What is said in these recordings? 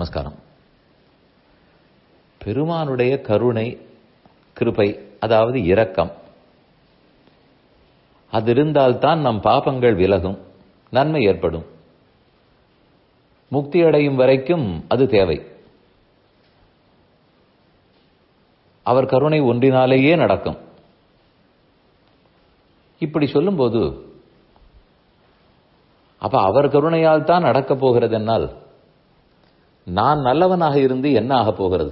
நமஸ்காரம் பெருமானுடைய கருணை கிருபை அதாவது இரக்கம் அது இருந்தால்தான் நம் பாபங்கள் விலகும் நன்மை ஏற்படும் முக்தி அடையும் வரைக்கும் அது தேவை அவர் கருணை ஒன்றினாலேயே நடக்கும் இப்படி சொல்லும்போது அப்ப அவர் கருணையால் தான் நடக்கப் போகிறது என்னால் நான் நல்லவனாக இருந்து என்ன ஆகப் போகிறது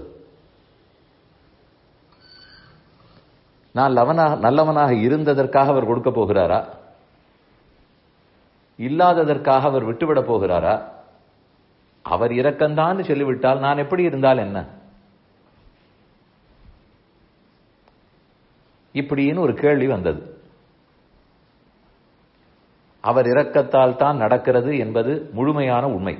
நான் லவனாக நல்லவனாக இருந்ததற்காக அவர் கொடுக்க போகிறாரா இல்லாததற்காக அவர் விட்டுவிடப் போகிறாரா அவர் இரக்கம்தான் சொல்லிவிட்டால் நான் எப்படி இருந்தால் என்ன இப்படின்னு ஒரு கேள்வி வந்தது அவர் இரக்கத்தால் தான் நடக்கிறது என்பது முழுமையான உண்மை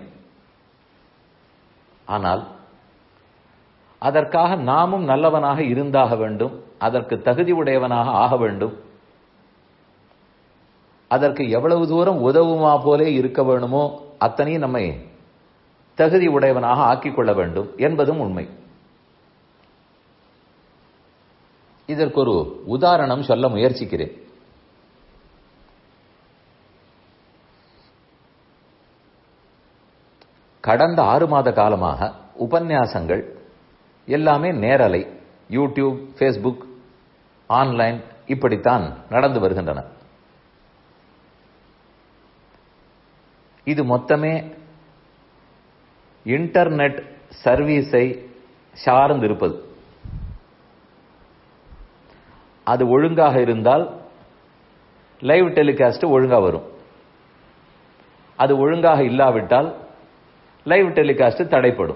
ஆனால் அதற்காக நாமும் நல்லவனாக இருந்தாக வேண்டும் அதற்கு தகுதி உடையவனாக ஆக வேண்டும் அதற்கு எவ்வளவு தூரம் உதவுமா போலே இருக்க வேணுமோ அத்தனையும் நம்மை தகுதி உடையவனாக ஆக்கிக் கொள்ள வேண்டும் என்பதும் உண்மை இதற்கு ஒரு உதாரணம் சொல்ல முயற்சிக்கிறேன் கடந்த ஆறு மாத காலமாக உபன்யாசங்கள் எல்லாமே நேரலை யூடியூப் ஃபேஸ்புக் ஆன்லைன் இப்படித்தான் நடந்து வருகின்றன இது மொத்தமே இன்டர்நெட் சர்வீஸை சார்ந்து இருப்பது அது ஒழுங்காக இருந்தால் லைவ் டெலிகாஸ்ட் ஒழுங்கா வரும் அது ஒழுங்காக இல்லாவிட்டால் லைவ் டெலிகாஸ்ட் தடைப்படும்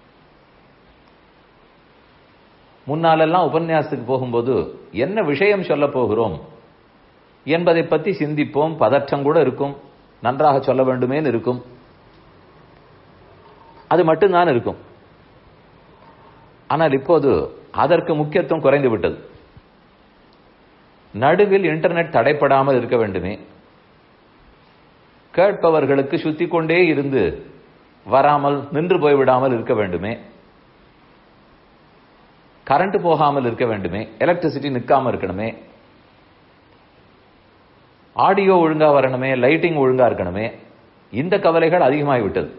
முன்னாலெல்லாம் உபன்யாசத்துக்கு போகும்போது என்ன விஷயம் சொல்ல போகிறோம் என்பதை பற்றி சிந்திப்போம் பதற்றம் கூட இருக்கும் நன்றாக சொல்ல வேண்டுமேன்னு இருக்கும் அது மட்டும்தான் இருக்கும் ஆனால் இப்போது அதற்கு முக்கியத்துவம் குறைந்து விட்டது நடுவில் இன்டர்நெட் தடைப்படாமல் இருக்க வேண்டுமே கேட்பவர்களுக்கு சுத்தி கொண்டே இருந்து வராமல் நின்று போய்விடாமல் இருக்க வேண்டுமே கரண்ட் போகாமல் இருக்க வேண்டுமே எலக்ட்ரிசிட்டி நிற்காம இருக்கணுமே ஆடியோ ஒழுங்கா வரணுமே லைட்டிங் ஒழுங்கா இருக்கணுமே இந்த கவலைகள் அதிகமாகிவிட்டது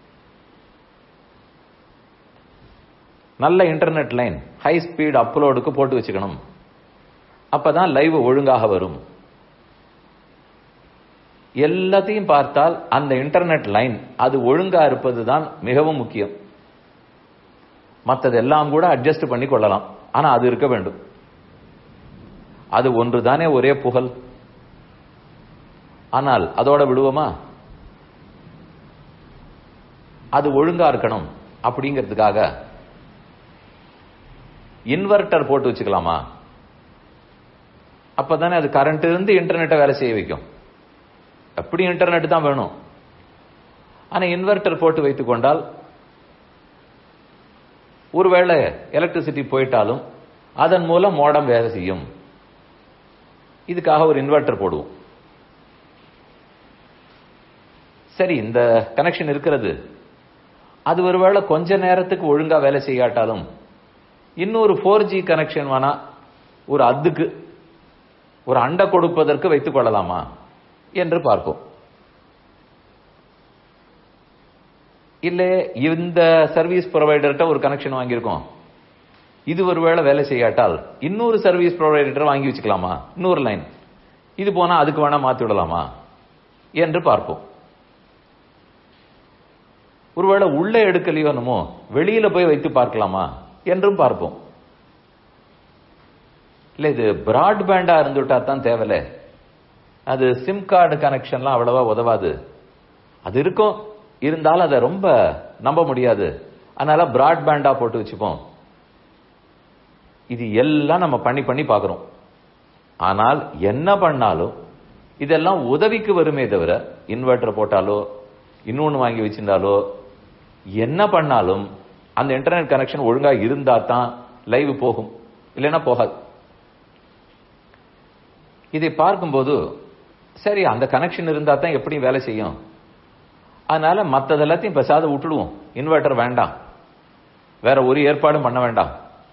நல்ல இன்டர்நெட் லைன் ஹை ஸ்பீட் அப்லோடுக்கு போட்டு வச்சுக்கணும் அப்பதான் லைவ் ஒழுங்காக வரும் எல்லாத்தையும் பார்த்தால் அந்த இன்டர்நெட் லைன் அது ஒழுங்கா இருப்பது தான் மிகவும் முக்கியம் மற்றதெல்லாம் கூட அட்ஜஸ்ட் பண்ணி கொள்ளலாம் ஆனா அது இருக்க வேண்டும் அது ஒன்று தானே ஒரே புகழ் ஆனால் அதோட விடுவோமா அது ஒழுங்கா இருக்கணும் அப்படிங்கிறதுக்காக இன்வெர்டர் போட்டு வச்சுக்கலாமா அப்பதானே அது கரண்ட் இருந்து இன்டர்நெட்டை வேலை செய்ய வைக்கும் அப்படி இன்டர்நெட் தான் வேணும் ஆனா இன்வெர்டர் போட்டு வைத்துக் கொண்டால் ஒருவேளை எலக்ட்ரிசிட்டி போயிட்டாலும் அதன் மூலம் மோடம் வேலை செய்யும் இதுக்காக ஒரு இன்வெர்டர் போடுவோம் சரி இந்த கனெக்ஷன் இருக்கிறது அது ஒருவேளை கொஞ்ச நேரத்துக்கு ஒழுங்கா வேலை செய்யாட்டாலும் இன்னொரு ஃபோர் ஜி கனெக்ஷன் வேணா ஒரு அத்துக்கு ஒரு அண்டை கொடுப்பதற்கு வைத்துக் கொள்ளலாமா என்று பார்ப்போம் இல்ல இந்த சர்வீஸ் ப்ரொவைடர்கிட்ட ஒரு கனெக்ஷன் வாங்கியிருக்கோம் இது ஒருவேளை வேலை செய்யாட்டால் இன்னொரு சர்வீஸ் ப்ரொவைடர் வாங்கி வச்சுக்கலாமா இன்னொரு லைன் இது போனா அதுக்கு வேணா மாத்தி விடலாமா என்று பார்ப்போம் ஒருவேளை உள்ளே எடுக்கலையோ என்னமோ வெளியில போய் வைத்து பார்க்கலாமா என்றும் பார்ப்போம் இல்ல இது பிராட்பேண்டா இருந்துட்டா தான் தேவையில்ல அது சிம் கார்டு கனெக்ஷன்லாம் அவ்வளவா உதவாது அது இருக்கும் இருந்தாலும் அதை ரொம்ப நம்ப முடியாது அதனால பிராட்பேண்டா போட்டு வச்சுப்போம் இது எல்லாம் நம்ம பண்ணி பண்ணி பார்க்கிறோம் ஆனால் என்ன பண்ணாலும் இதெல்லாம் உதவிக்கு வருமே தவிர இன்வெர்டர் போட்டாலோ இன்னொன்னு வாங்கி வச்சிருந்தாலோ என்ன பண்ணாலும் அந்த இன்டர்நெட் கனெக்ஷன் ஒழுங்கா இருந்தா தான் லைவ் போகும் இல்லைன்னா போகாது இதை பார்க்கும்போது சரி அந்த கனெக்ஷன் இருந்தா தான் எப்படி வேலை செய்யும் அதனால மத்தது எல்லாத்தையும் பெசாத விட்டுடுவோம் இன்வெர்டர் வேண்டாம் வேற ஒரு ஏற்பாடும் பண்ண வேண்டாம்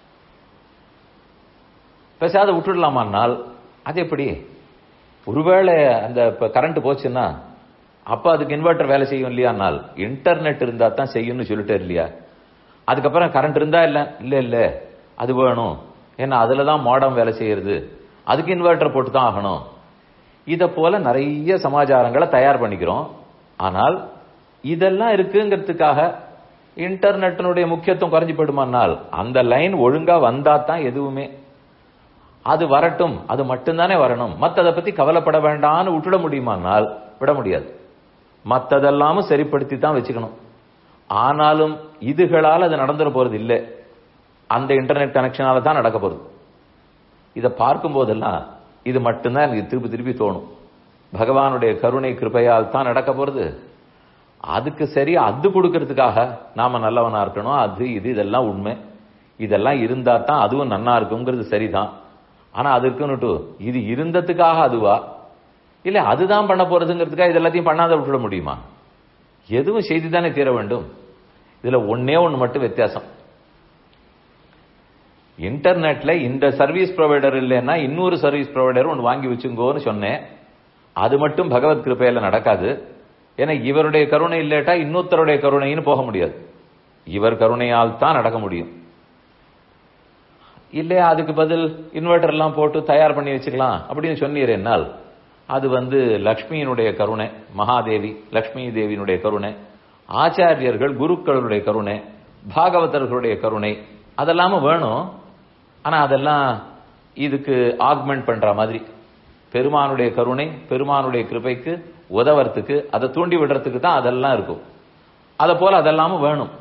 பெசாத விட்டுடலாமான்னால் அது எப்படி ஒருவேளை அந்த இப்ப கரண்ட் போச்சுன்னா அப்ப அதுக்கு இன்வெர்டர் வேலை செய்யும் இல்லையானால் இன்டர்நெட் இருந்தா தான் செய்யும்னு சொல்லிட்டு இல்லையா அதுக்கப்புறம் கரண்ட் இருந்தா இல்ல இல்ல இல்ல அது வேணும் ஏன்னா அதுல தான் மாடம் வேலை செய்யறது அதுக்கு இன்வெர்டர் போட்டு தான் ஆகணும் இத போல நிறைய சமாச்சாரங்களை தயார் பண்ணிக்கிறோம் ஆனால் இதெல்லாம் இருக்குங்கிறதுக்காக இன்டர்நெட்டினுடைய முக்கியத்துவம் குறைஞ்சு போயிடுமானால் அந்த லைன் ஒழுங்கா வந்தா தான் எதுவுமே அது வரட்டும் அது மட்டும்தானே வரணும் மத்ததை பத்தி கவலைப்பட வேண்டாம்னு விட்டுட முடியுமானால் விட முடியாது மத்ததெல்லாமும் சரிப்படுத்தி தான் வச்சுக்கணும் ஆனாலும் இதுகளால் அது நடந்துட போறது இல்லை அந்த இன்டர்நெட் கனெக்ஷனால தான் நடக்க போறது இதை பார்க்கும் போதெல்லாம் இது மட்டும்தான் எனக்கு திருப்பி திருப்பி தோணும் பகவானுடைய கருணை கிருபையால் தான் நடக்க போறது அதுக்கு சரி அது கொடுக்கறதுக்காக நாம நல்லவனா இருக்கணும் அது இது இதெல்லாம் உண்மை இதெல்லாம் இருந்தா தான் அதுவும் நன்னா இருக்குங்கிறது சரிதான் ஆனா அதுக்குன்னுட்டு இது இருந்ததுக்காக அதுவா இல்ல அதுதான் பண்ண போறதுங்கிறதுக்காக இது எல்லாத்தையும் பண்ணாத விட்டுட முடியுமா எதுவும் செய்தி தானே தீர வேண்டும் இதுல ஒன்னே ஒண்ணு மட்டும் வித்தியாசம் இன்டர்நெட்ல இந்த சர்வீஸ் ப்ரொவைடர் இல்லைன்னா இன்னொரு சர்வீஸ் ப்ரொவைடர் ஒன்று வாங்கி வச்சுங்கோன்னு சொன்னேன் அது மட்டும் பகவத் கிருப்பையில நடக்காது ஏன்னா இவருடைய கருணை இல்லாட்டா இன்னொருத்தருடைய கருணைன்னு போக முடியாது இவர் கருணையால் தான் நடக்க முடியும் இல்லையா அதுக்கு பதில் இன்வெர்டர் எல்லாம் போட்டு தயார் பண்ணி வச்சுக்கலாம் அப்படின்னு சொன்னீர் என்னால் அது வந்து லக்ஷ்மியினுடைய கருணை மகாதேவி லக்ஷ்மி தேவியினுடைய கருணை ஆச்சாரியர்கள் குருக்களுடைய கருணை பாகவதர்களுடைய கருணை அதெல்லாமும் வேணும் ஆனா அதெல்லாம் இதுக்கு ஆக்மெண்ட் பண்ற மாதிரி பெருமானுடைய கருணை பெருமானுடைய கிருபைக்கு உதவறதுக்கு அதை தூண்டி விடுறதுக்கு தான் அதெல்லாம் இருக்கும் அதை போல அதெல்லாமும் வேணும்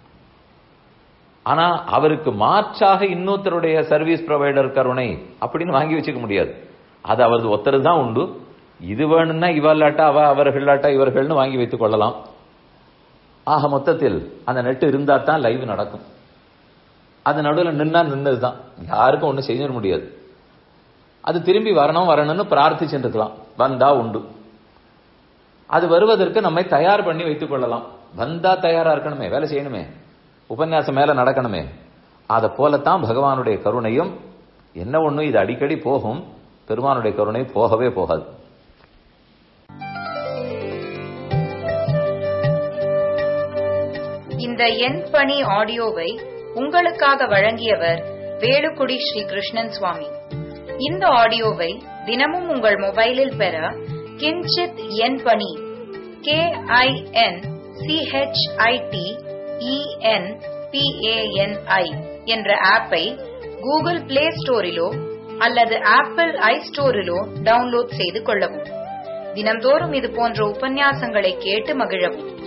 ஆனா அவருக்கு மாற்றாக இன்னொருத்தருடைய சர்வீஸ் ப்ரொவைடர் கருணை அப்படின்னு வாங்கி வச்சுக்க முடியாது அது அவரது ஒத்தர் தான் உண்டு இது வேணும்னா இவல்லாட்டா அவ அவர்களாட்டா இவர்கள்னு வாங்கி வைத்துக் கொள்ளலாம் ஆக மொத்தத்தில் அந்த நெட்டு இருந்தா தான் லைவ் நடக்கும் அது நடுவில் நின்னா நின்னதுதான் யாருக்கும் ஒன்றும் செய்ய முடியாது அது திரும்பி வரணும் வரணும்னு பிரார்த்திச்சுருக்கலாம் வந்தா உண்டு அது வருவதற்கு நம்மை தயார் பண்ணி வைத்துக் கொள்ளலாம் வந்தா தயாரா இருக்கணுமே வேலை செய்யணுமே உபன்யாசம் மேல நடக்கணுமே அதை போலத்தான் பகவானுடைய கருணையும் என்ன ஒண்ணு இது அடிக்கடி போகும் பெருமானுடைய கருணை போகவே போகாது இந்த என் பணி ஆடியோவை உங்களுக்காக வழங்கியவர் வேலுக்குடி ஸ்ரீ கிருஷ்ணன் சுவாமி இந்த ஆடியோவை தினமும் உங்கள் மொபைலில் பெற கிஞ்சித் என் பணி கே ஐ என் சிஹெச்ஐடி இஎன் பிஏஎன்ஐ என்ற ஆப்பை கூகுள் பிளே ஸ்டோரிலோ அல்லது ஆப்பிள் ஐ ஸ்டோரிலோ டவுன்லோட் செய்து கொள்ளவும் தினம்தோறும் இது போன்ற உபன்யாசங்களை கேட்டு மகிழவும்